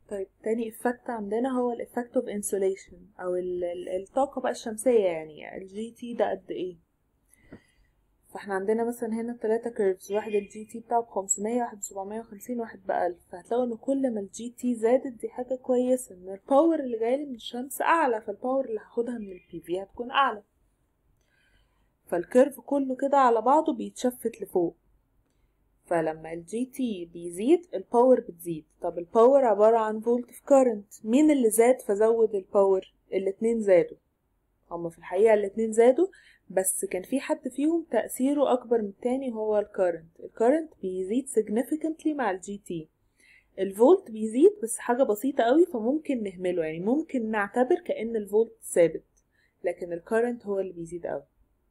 طيب تاني افكت عندنا هو الافكت اوف انسوليشن او ال- ال- الطاقة بقى الشمسية يعني الجي تي ده قد ايه فاحنا عندنا مثلا هنا تلاتة كيرفز واحد الجي تي بتاعه بخمسمية واحد بسبعمية وخمسين واحد بألف فهتلاقوا ان كل ما الجي تي زادت دي حاجة كويسة ان الباور اللي جايلي من الشمس اعلى فالباور اللي هاخدها من البي في هتكون اعلى فالكيرف كله كده على بعضه بيتشفت لفوق فلما الجي تي بيزيد الباور بتزيد طب الباور عبارة عن فولت في كارنت مين اللي زاد فزود الباور الاتنين زادوا هما في الحقيقة الاتنين زادوا بس كان في حد فيهم تأثيره أكبر من التاني هو الكارنت الكارنت بيزيد significantly مع الجي تي الفولت بيزيد بس حاجة بسيطة قوي فممكن نهمله يعني ممكن نعتبر كأن الفولت ثابت لكن الكارنت هو اللي بيزيد قوي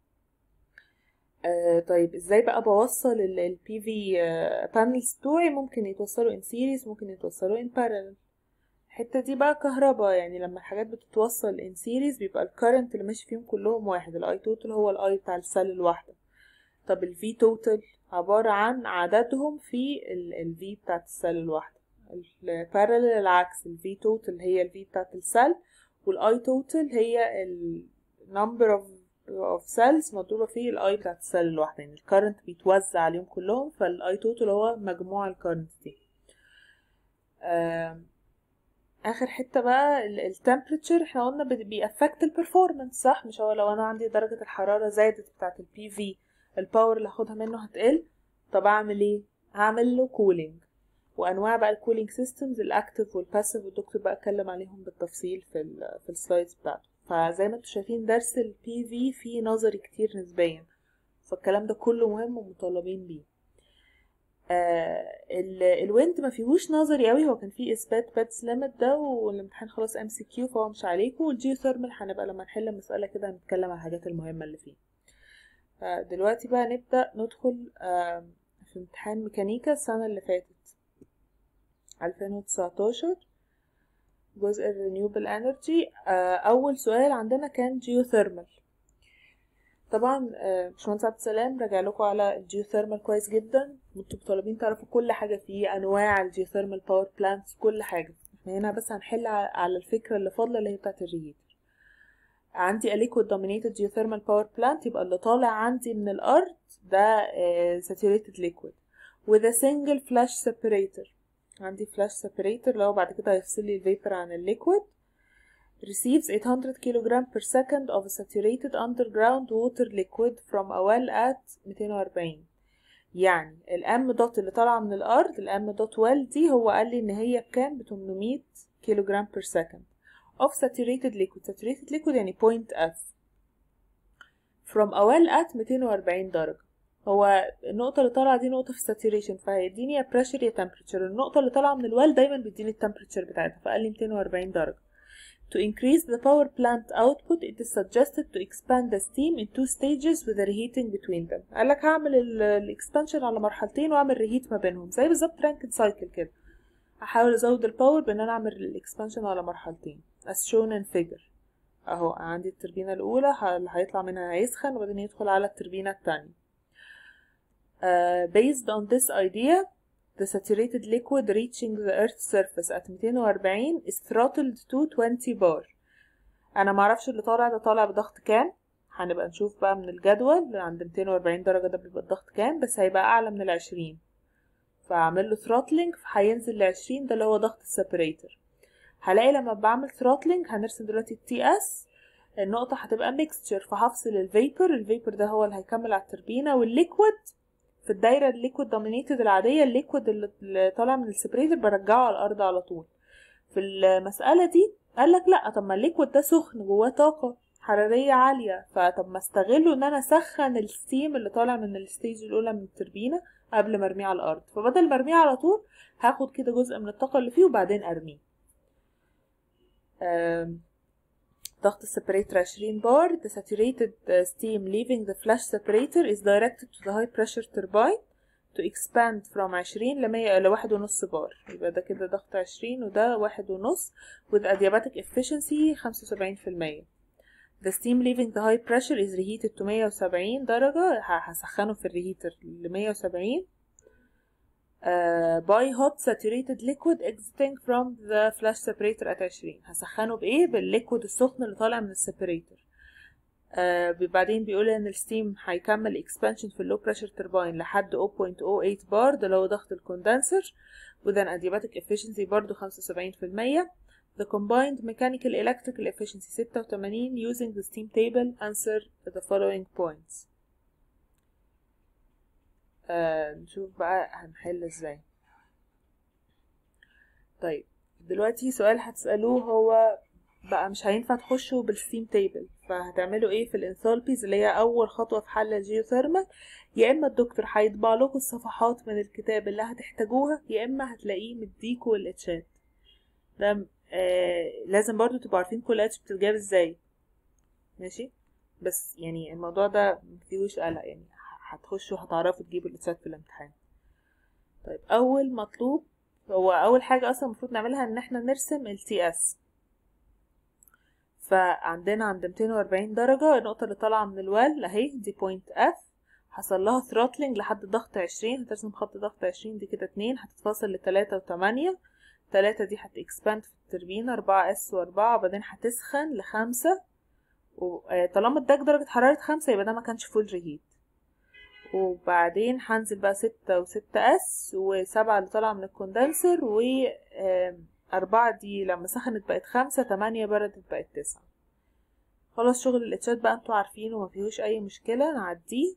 آه طيب ازاي بقى بوصل البي في بانلز بتوعي ممكن يتوصلوا ان سيريز ممكن يتوصلوا ان بارallel الحتة دي بقى كهرباء يعني لما الحاجات بتتوصل ان سيريز بيبقى الكرنت اللي ماشي فيهم كلهم واحد الاي توتال هو الاي بتاع السيل الواحدة طب الفي توتال عبارة عن عددهم في الفي بتاعت السيل الواحدة البارallel العكس الفي توتال هي الفي بتاعت السيل والاي توتال هي ال number of of cells مضروبة في الاي بتاعت السيل الواحدة يعني الكرنت بيتوزع عليهم كلهم فالاي توتال هو مجموع الكرنت دي آم، اخر حته بقى التمبريتشر احنا قلنا بيأفكت البرفورمانس صح مش هو لو انا عندي درجه الحراره زادت بتاعه البي في الباور اللي هاخدها منه هتقل طب اعمل ايه هعمل له كولينج وانواع بقى الكولينج سيستمز الاكتف والباسيف والدكتور بقى اتكلم عليهم بالتفصيل في ال في السلايدز بتاعته فزي ما انتم شايفين درس البي في فيه نظري كتير نسبيا فالكلام ده كله مهم ومطالبين بيه آه ال- الويند ما فيهوش نظري قوي هو كان فيه اثبات باتس ليميت ده والامتحان خلاص ام سي كيو فهو مش عليكم والجيوثيرمال هنبقى لما نحل المساله كده هنتكلم على الحاجات المهمه اللي فيه آه دلوقتي بقى نبدا ندخل آه في امتحان ميكانيكا السنه اللي فاتت 2019 جزء الرينيوبل انرجي اول سؤال عندنا كان جيوثيرمال طبعا آه، باشمهندس عبد السلام راجع لكم على الجيوثيرمال كويس جدا وانتوا طالبين تعرفوا كل حاجه فيه انواع الجيوثيرمال باور بلانتس كل حاجه احنا هنا بس هنحل ع- على الفكره اللي فاضله اللي هي بتاعه الريهيتر عندي liquid dominated geothermal power plant يبقى اللي طالع عندي من الارض ده آه، saturated liquid with a single flash separator عندي flash separator اللي هو بعد كده هيفصل لي الفيبر عن الليكويد receives 800 kg per second of saturated underground water liquid from a well at 240 يعني الام دوت اللي طالعه من الارض الام دوت ويل دي هو قال لي ان هي بكام ب 800 كيلوغرام per second of saturated liquid saturated liquid يعني point F from a well at 240 درجة هو النقطة اللي طالعة دي نقطة في saturation فهيديني يا pressure يا temperature النقطة اللي طالعة من الويل دايما بيديني التمبريتشر بتاعتها فقال لي 240 درجة To increase the power plant output, it is suggested to expand the steam in two stages with a reheating between them. قال لك هعمل الاكسبانشن على مرحلتين واعمل ريهيت ما بينهم زي بالظبط رانكن سايكل كده. هحاول ازود الباور بان انا اعمل الاكسبانشن على مرحلتين as shown in figure. اهو عندي التربينة الاولى ه- اللي هيطلع منها هيسخن وبعدين يدخل على التربينة التانية. Uh, based on this idea, the saturated liquid reaching the earth's surface at 240 is throttled to 20 bar. انا معرفش اللي طالع ده طالع بضغط كام هنبقى نشوف بقى من الجدول عند 240 درجة ده بيبقى الضغط كام بس هيبقى اعلى من العشرين فاعمل له throttling فهينزل لعشرين ده اللي هو ضغط السبريتر هلاقي لما بعمل throttling هنرسم دلوقتي التي اس النقطة هتبقى mixture فهفصل الفيبر الفيبر ده هو اللي هيكمل على التربينة والليكويد في الدايرة الليكويد دومينيتد العادية الليكويد اللي اللي طالع من السبريتر برجعه على الأرض على طول في المسألة دي قال لك لا طب ما الليكويد ده سخن جواه طاقة حرارية عالية فطب ما استغله ان انا اسخن الستيم اللي طالع من الستيج الاولى من التربينة قبل ما ارميه على الارض فبدل ما ارميه على طول هاخد كده جزء من الطاقة اللي فيه وبعدين ارميه آم، ضغط السبريتر 20 بار the saturated uh, steam leaving the flash separator is directed to the high pressure turbine to expand from 20 ل 100 ل واحد ونص بار يبقى ده كده ضغط 20 وده واحد ونص with adiabatic efficiency 75% The steam leaving the high pressure is reheated to 170 درجة ه- هسخنه في الريهيتر ل 170 uh, by hot saturated liquid exiting from the flash separator at 20 هسخنه بايه بالليكويد السخن اللي طالع من السيبريتور آه بعدين بيقول ان الستيم هيكمل expansion في اللو بريشر تربين لحد 0.08 بار ده اللي هو ضغط الكوندنسر with an adiabatic efficiency برضو 75% the combined mechanical electrical efficiency 86 using the steam table answer the following points آه نشوف بقى هنحل ازاي طيب دلوقتي سؤال هتسألوه هو بقى مش هينفع تخشوا بالستيم تيبل فهتعملوا ايه في الانثالبيز اللي هي اول خطوه في حل الجيوثيرمال يا اما الدكتور هيطبع لكم الصفحات من الكتاب اللي هتحتاجوها يا اما هتلاقيه مديكوا الاتشات ده آه لازم برضو تبقوا عارفين كل اتش بتتجاب ازاي ماشي بس يعني الموضوع ده مفيهوش قلق يعني هتخشوا هتعرفوا تجيبوا الاتشات في الامتحان طيب اول مطلوب هو اول حاجه اصلا المفروض نعملها ان احنا نرسم التي اس فعندنا عند 240 درجة النقطة اللي طالعة من الوال اهي دي بوينت اف حصل لها ثروتلينج لحد ضغط 20 هترسم خط ضغط 20 دي كده 2 هتتفاصل لتلاتة وتمانية تلاتة دي هتكسباند في التربينة أربعة اس وأربعة وبعدين هتسخن لخمسة وطالما اداك درجة حرارة خمسة يبقى ده ما كانش فول ريهيت وبعدين هنزل بقى ستة وستة اس وسبعة اللي طالعة من الكوندنسر و أربعة دي لما سخنت بقت خمسة تمانية بردت بقت تسعة خلاص شغل الاتشات بقى انتوا عارفينه ومفيهوش أي مشكلة نعديه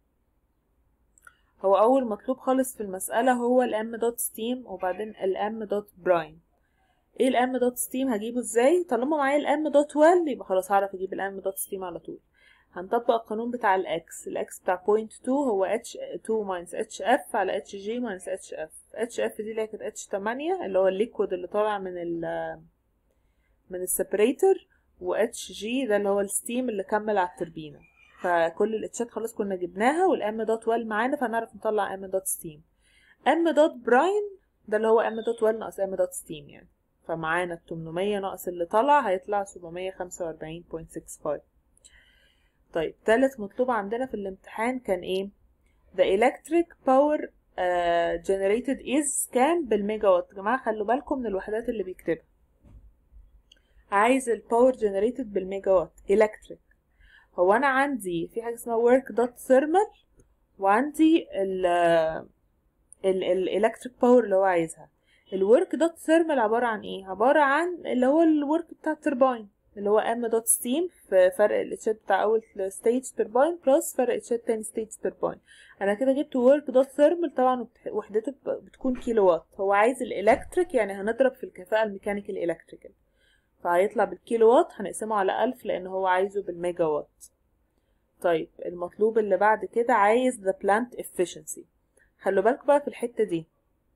هو أول مطلوب خالص في المسألة هو الام دوت ستيم وبعدين الام دوت براين ايه الام دوت ستيم هجيبه ازاي طالما معايا الام دوت ويل يبقى خلاص هعرف اجيب الام دوت ستيم على طول هنطبق القانون بتاع الاكس الاكس بتاع بوينت 2 هو اتش 2 ماينس اتش اف على اتش جي ماينس اتش اف اتش اف دي اللي هي كانت اتش 8 اللي هو الليكويد اللي طالع من ال من السبريتور و اتش جي ده اللي هو الستيم اللي كمل على التربينه فكل الاتشات خلاص كنا جبناها والام دوت ويل معانا فنعرف نطلع ام دوت ستيم ام دوت براين ده اللي هو ام دوت ويل ناقص ام دوت ستيم يعني فمعانا ال 800 ناقص اللي طلع هيطلع 745.65 طيب تالت مطلوب عندنا في الامتحان كان ايه the electric power uh, generated is كام بالميجا وات يا جماعه خلوا بالكم من الوحدات اللي بيكتبها عايز الباور generated بالميجا وات electric هو انا عندي في حاجه اسمها work dot thermal وعندي ال ال الالكتريك باور اللي هو عايزها الورك دوت ثيرمال عباره عن ايه عباره عن اللي هو الورك بتاع الترباين اللي هو ام دوت ستيم في فرق الاتشات بتاع اول ستيج ترباين بلس فرق اتشات تاني ستيج ترباين انا كده جبت ورك دوت ثيرمال طبعا وحدته بتكون كيلو وات هو عايز الالكتريك يعني هنضرب في الكفاءه الميكانيكال الكتريكال فهيطلع بالكيلو وات هنقسمه على ألف لان هو عايزه بالميجا وات طيب المطلوب اللي بعد كده عايز the plant efficiency خلوا بالكم بقى في الحته دي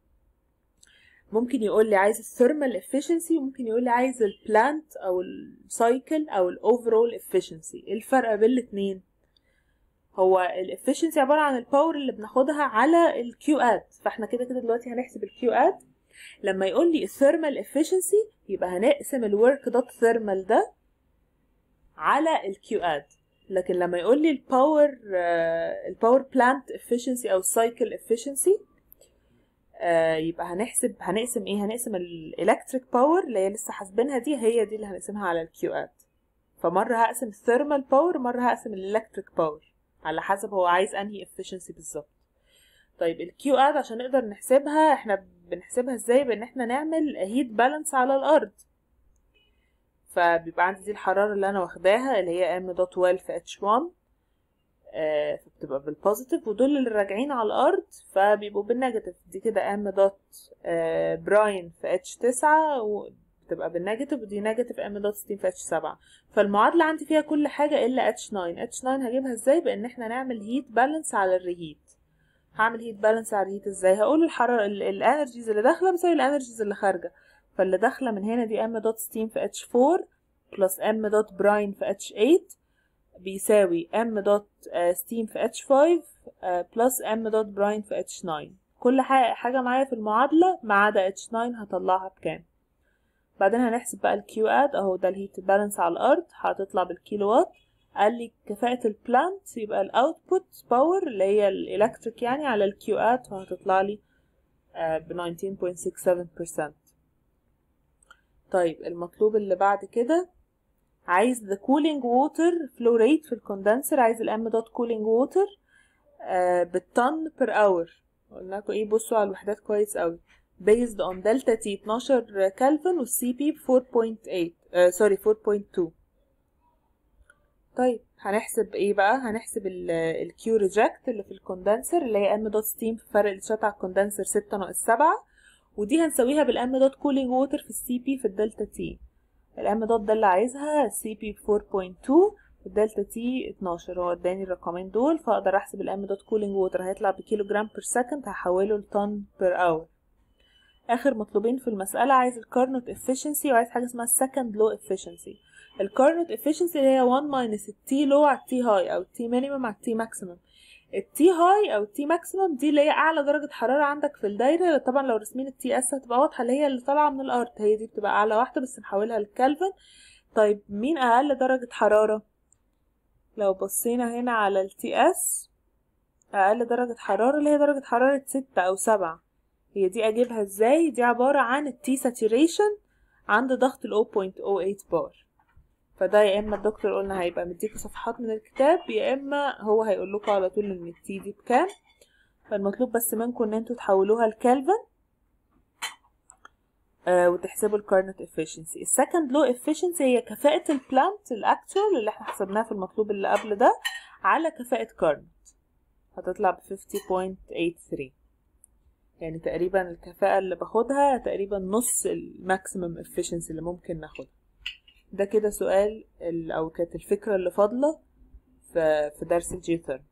ممكن يقول لي عايز الثيرمال efficiency وممكن يقول لي عايز البلانت او السايكل او الاوفرول efficiency ايه الفرق بين الاتنين هو الافشنسي عباره عن الباور اللي بناخدها على الكيوات فاحنا كده كده دلوقتي هنحسب الكيوات لما يقول لي الثيرمال efficiency يبقى هنقسم الورك دوت ثيرمال ده على الكيوات لكن لما يقول لي الباور الباور بلانت efficiency او السايكل efficiency آه يبقى هنحسب هنقسم ايه هنقسم الالكتريك باور اللي هي لسه حاسبينها دي هي دي اللي هنقسمها على الكيوات فمره هقسم الثيرمال باور مره هقسم الالكتريك باور على حسب هو عايز انهي efficiency بالظبط طيب الكيو اد عشان نقدر نحسبها احنا بنحسبها ازاي بان احنا نعمل هيت بالانس على الارض فبيبقى عندي دي الحرارة اللي انا واخداها اللي هي ام دوت 12 في اتش 1 آه فبتبقى بالبوزيتيف ودول اللي راجعين على الارض فبيبقوا بالنيجاتيف دي كده ام دوت آه براين في اتش 9 وبتبقى بالنيجاتيف ودي نيجاتيف ام دوت 60 في اتش 7 فالمعادلة عندي فيها كل حاجة الا اتش 9 اتش 9 هجيبها ازاي بان احنا نعمل هيت بالانس على الريهيت هعمل هيت بالانس على الهيت ازاي هقول الحرارة الانرجيز اللي داخلة بساوي الانرجيز اللي خارجة فاللي داخلة من هنا دي ام دوت ستيم في اتش 4 بلس ام دوت براين في اتش 8 بيساوي ام دوت ستيم في اتش 5 بلس ام دوت براين في اتش 9 كل حاجة معايا في المعادلة ما عدا اتش 9 هطلعها بكام بعدين هنحسب بقى الكيو اد اهو ده الهيت بالانس على الارض هتطلع بالكيلو وات قال لي كفاءة البلانت يبقى الاوتبوت باور اللي هي الالكتريك يعني على الكيو ات فهتطلع لي ب 19.67% طيب المطلوب اللي بعد كده عايز the cooling water flow rate في الكوندنسر عايز الام دوت cooling water بالطن per hour قلنا لكم ايه بصوا على الوحدات كويس قوي based on دلتا تي 12 كلفن والسي بي ب 4.8 سوري 4.2 طيب هنحسب ايه بقى هنحسب الكيو ريجكت اللي في الكوندنسر اللي هي ام دوت ستيم في فرق الشات على الكوندنسر 6 ناقص 7 ودي هنسويها بالام دوت كولينج ووتر في السي بي في الدلتا تي الام دوت ده اللي عايزها السي بي ب 4.2 الدلتا تي 12 هو اداني الرقمين دول فاقدر احسب الام دوت كولينج ووتر هيطلع بكيلو جرام بير سكند هحوله لطن بير اور اخر مطلوبين في المساله عايز الكارنوت افيشنسي وعايز حاجه اسمها السكند لو افيشنسي الكارنوت افيشنسي اللي هي 1 ماينس التي لو على التي هاي او التي مينيمم على التي ماكسيمم التي هاي او التي ماكسيمم دي اللي هي اعلى درجه حراره عندك في الدايره طبعا لو رسمين التي اس هتبقى واضحه اللي هي اللي طالعه من الارض هي دي بتبقى اعلى واحده بس نحولها للكلفن طيب مين اقل درجه حراره لو بصينا هنا على التي اس اقل درجه حراره اللي هي درجه حراره ستة او سبعة هي دي اجيبها ازاي دي عباره عن التي ساتوريشن عند ضغط ال 0.08 بار فده يا اما الدكتور قلنا هيبقى مديكوا صفحات من الكتاب يا اما هو هيقول لكم على طول ان التي دي بكام فالمطلوب بس منكم ان انتوا تحولوها لكالفن آه وتحسبوا الكارنت افيشنسي السكند لو افيشنسي هي كفاءة البلانت الاكتوال اللي احنا حسبناه في المطلوب اللي قبل ده على كفاءة كارنت هتطلع ب 50.83 يعني تقريبا الكفاءة اللي باخدها تقريبا نص الماكسيمم افيشنسي اللي ممكن ناخدها ده كده سؤال او كانت الفكرة اللي فاضلة في درس الجيوثيرم